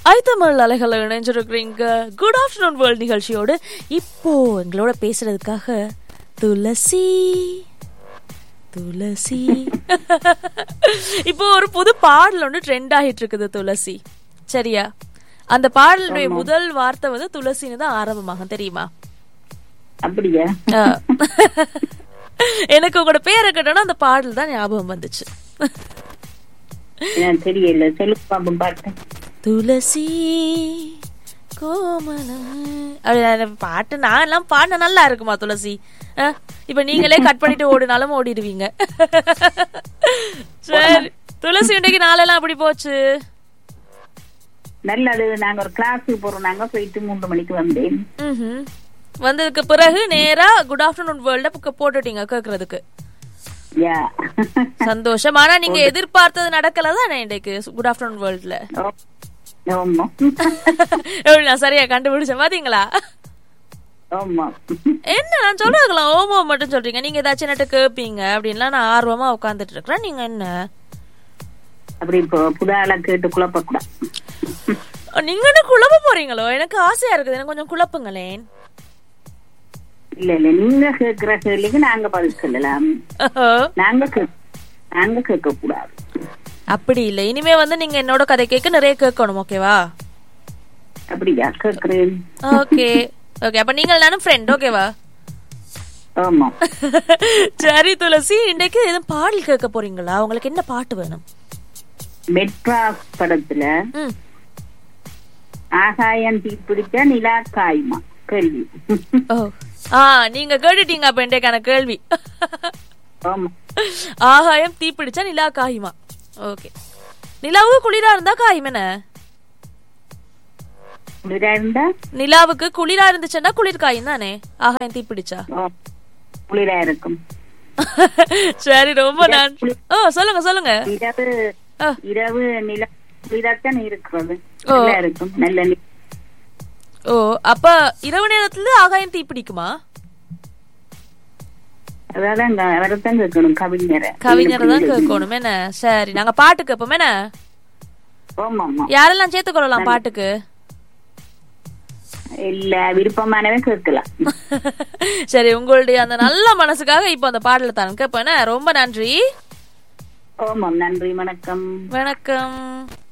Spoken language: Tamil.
ஐத்தமிழ் அலைகள் இணைஞ்சிருக்கிறீங்க குட் ஆஃப்டர்நூன் வேர்ல்ட் நிகழ்ச்சியோடு இப்போ எங்களோட பேசுறதுக்காக துளசி துளசி இப்போ ஒரு புது பாடல் ஒன்று ட்ரெண்ட் ஆகிட்டு இருக்குது துளசி சரியா அந்த பாடலுடைய முதல் வார்த்தை வந்து துளசின்னு தான் ஆரம்பமாகும் தெரியுமா அப்படியா ஆ. எனக்கு உங்களோட பேரை கேட்டோன்னா அந்த பாடல் தான் ஞாபகம் வந்துச்சு எனக்கு தெரியல சொல்லு பாப்போம் பாட்டு துளசி கோமலம் அப்படி நான் பாட்டு நான் எல்லாம் பாடின நல்லா இருக்குமா துளசி ஆ, இப்ப நீங்களே கட் பண்ணிட்டு ஓடினாலும் ஓடிடுவீங்க சரி துளசி இன்றைக்கு நாளெல்லாம் அப்படி போச்சு நல்லது நாங்க ஒரு கிளாஸுக்கு போறோம் நாங்க போயிட்டு மூன்று மணிக்கு வந்தேன் ம்ஹும். வந்ததுக்கு பிறகு நேரா குட் ஆஃப்டர்நூன் வேர்ல்ட போட்டுட்டீங்க கேக்குறதுக்கு யா சந்தோஷம் ஆனா நீங்க எதிர்பார்த்தது நடக்கல தானே இன்றைக்கு குட் ஆஃப்டர்நூன் வேர்ல்ட்ல ஆமா எப்படி நான் சரியா கண்டுபிடிச்சேன் பாத்தீங்களா ஆமா என்ன நான் சொல்றதுக்கலாம் ஓமோ மட்டும் சொல்றீங்க நீங்க ஏதாச்சும் நட்டு கேப்பீங்க அப்படின்லாம் நான் ஆர்வமா உட்காந்துட்டு இருக்கிறேன் நீங்க என்ன அப்படி இப்போ புதால கேட்டு குழப்பக்கூடாது நீங்க என்ன குழப்ப போறீங்களோ எனக்கு ஆசையா இருக்குது எனக்கு கொஞ்சம் குழப்புங்களேன் இல்ல இல்ல நீங்க கேக்குற கேள்விக்கு நாங்க பதில் சொல்லலாம் நாங்க கே- நாங்க கேட்க கூடாது அப்படி இல்லை இனிமே வந்து நீங்க என்னோட கதை கேட்க நிறைய கேட்கணும் ஓகேவா அப்படியா கேக்குறேன் ஓகே ஓகே அப்ப நீங்கள் நானும் ஃப்ரெண்ட் ஓகேவா ஆமா சரி துளசி இன்றைக்கு எதுவும் பாடல் கேட்க போறீங்களா உங்களுக்கு என்ன பாட்டு வேணும் மெட்ராஸ் படத்துல ம் ஆகாயம் தீப்பிடிச்ச நிலா காயுமா கேள்வி ஓ ஆ நீங்க கேட்டுட்டீங்க அப்ப இன்றைக்கான கேள்வி ஆமா ஆகாயம் தீப்பிடிச்சா நிலா காயுமா ஓகே நிலாவுக்கு குளிரா இருந்தா காயும் என்ன குளிரா இருந்தா நிலாவுக்கு குளிரா இருந்துச்சுன்னா குளிர் காயும் தானே ஆகாயம் தீப்பிடிச்சா ஓ, குளிரா இருக்கும் சரி ரொம்ப நன்றி ஓ சொல்லுங்க சொல்லுங்க இரவு ஆ. இரவு நிலா குளிராத்தான் இருக்கிறது ஓ. நல்லா இருக்கும் நல்ல நி- ஓ அப்ப இரவு நேரத்துல ஆகாயம் தீப்பிடிக்குமா அதான் அவரைத்தான் கேட்கணும் கவிஞரை கவிஞரை தான் கேட்கணும் என்ன சரி நாங்க பாட்டு கேட்போம் என்ன ஆமா ஆமா யாரெல்லாம் சேர்த்துக்கொள்ளலாம் பாட்டுக்கு இல்ல விருப்பமானவே கேட்கலாம் சரி உங்களுடைய அந்த நல்ல மனசுக்காக இப்போ அந்த பாடலை தான் கேட்பேன் என்ன? ரொம்ப நன்றி ஆமாம் நன்றி வணக்கம் வணக்கம்